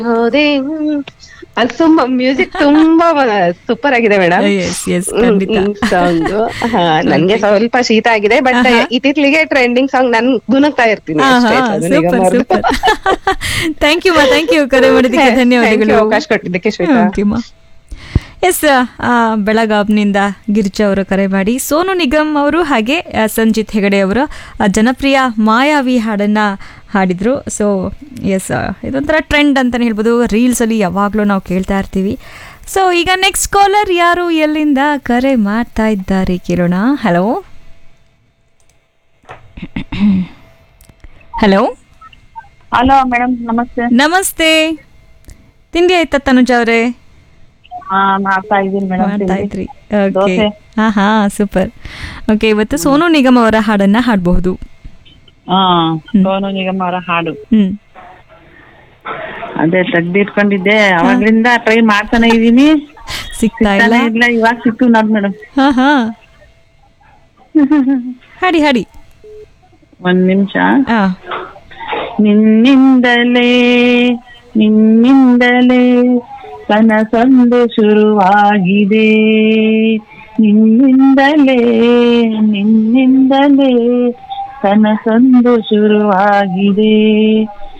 ಹೋದೆ ಅದು ತುಂಬಾ ಮ್ಯೂಸಿಕ್ ತುಂಬಾ ಸೂಪರ್ ಆಗಿದೆ ಮೇಡಮ್ ಎಸ್ ಎಸ್ ಖಂಡಿತ ಸಾಂಗ್ ನನ್ಗೆ ಸ್ವಲ್ಪ ಶೀತ ಆಗಿದೆ ಬಟ್ ಇತ್ತಿತ್ಲಿಗೆ ಟ್ರೆಂಡಿಂಗ್ ಸಾಂಗ್ ನನ್ ಗುಣಗ್ತಾ ಇರ್ತೀನಿ ಅಷ್ಟೇ ಅದು ನಿಗಮ್ ಸೂಪರ್ ಅವ್ರ್ದು. ಸೂಪರ್ ಥ್ಯಾಂಕ್ ಯು ಮಾ ಥ್ಯಾಂಕ್ ಯು ಕರೆ ಮಾಡಿದ್ದಕ್ಕೆ Thank you, ಧನ್ಯವಾದಗಳು ಅವಕಾಶ ಕೊಟ್ಟಿದ್ದಕ್ಕೆ ಶ್ವೇತಾ ಎಸ್ ಬೆಳಗಾವ್ನಿಂದ ಗಿರಿಜಾ ಅವರು ಕರೆ ಮಾಡಿ ಸೋನು ನಿಗಮ್ ಅವರು ಹಾಗೆ ಆ, ಸಂಜಿತ್ ಹೆಗಡೆ ಅವರು ಆ, ಜನಪ್ರಿಯ ಮಾಯಾವಿ ಹಾಡನ್ನ ಹಾಡಿದ್ರು ಸೊ ಎಸ್ ಇದೊಂಥರ ಟ್ರೆಂಡ್ ಅಂತಲೇ ಹೇಳ್ಬೋದು ರೀಲ್ಸಲ್ಲಿ ಯಾವಾಗಲೂ ನಾವು ಕೇಳ್ತಾ ಇರ್ತೀವಿ ಸೊ ಈಗ ನೆಕ್ಸ್ಟ್ ಕಾಲರ್ ಯಾರು ಎಲ್ಲಿಂದ ಕರೆ ಮಾಡ್ತಾ ಇದ್ದಾರೆ ಕೇಳೋಣ ಹಲೋ ಹಲೋ ಹಲೋ ಮೇಡಮ್ ನಮಸ್ತೆ ನಮಸ್ತೆ ತಿಂಡಿ ಆಯ್ತಾ ತನುಜ ಅವರೇ ಹಾ ಮಾಡ್ತಾ ಇದೀನಿ ಮಾಡ್ತಾ ಮೇಡಮ್ ಇದ್ರಿ ಓಕೆ ದೋಸೆ. ಹಾ ಹಾ ಸೂಪರ್ ಓಕೆ ಇವತ್ತು ಸೋನು ನಿಗಮ್ ಅವರ ಹಾಡನ್ನ ಹಾಡಬಹುದು ಹಾ ಸೋನು ನಿಗಮ್ ಅವರ ಹಾಡು ಹ್ಮ್ ಅದೇ ತೆಗ್ದಿಟ್ಕೊಂಡಿದ್ದೆ ಅವಾಗ್ಲಿಂದ ಟ್ರೈ ಮಾಡ್ತಾನೆ ಇದೀನಿ ಸಿಗ್ತಾ ಇಲ್ಲ ಸಿಗ್ತಾನೆ ಇಲ್ಲ ಇವಾಗ ಸಿಕ್ತು ನೋಡ್ ಮೇಡಮ್ ಹಾ ಹಾ ಹಾಡಿ ಹಾಡಿ ಒಂದ್ ನಿಮಿಷ ಆ ನಿನ್ನಿಂದಲೇ ನಿನ್ನಿಂದಲೇ ಕನಸೊಂದು ಶುರುವಾಗಿದೆ ನಿನ್ನಿಂದಲೇ ನಿನ್ನಿಂದಲೇ ಕನಸೊಂದು ಶುರುವಾಗಿದೆ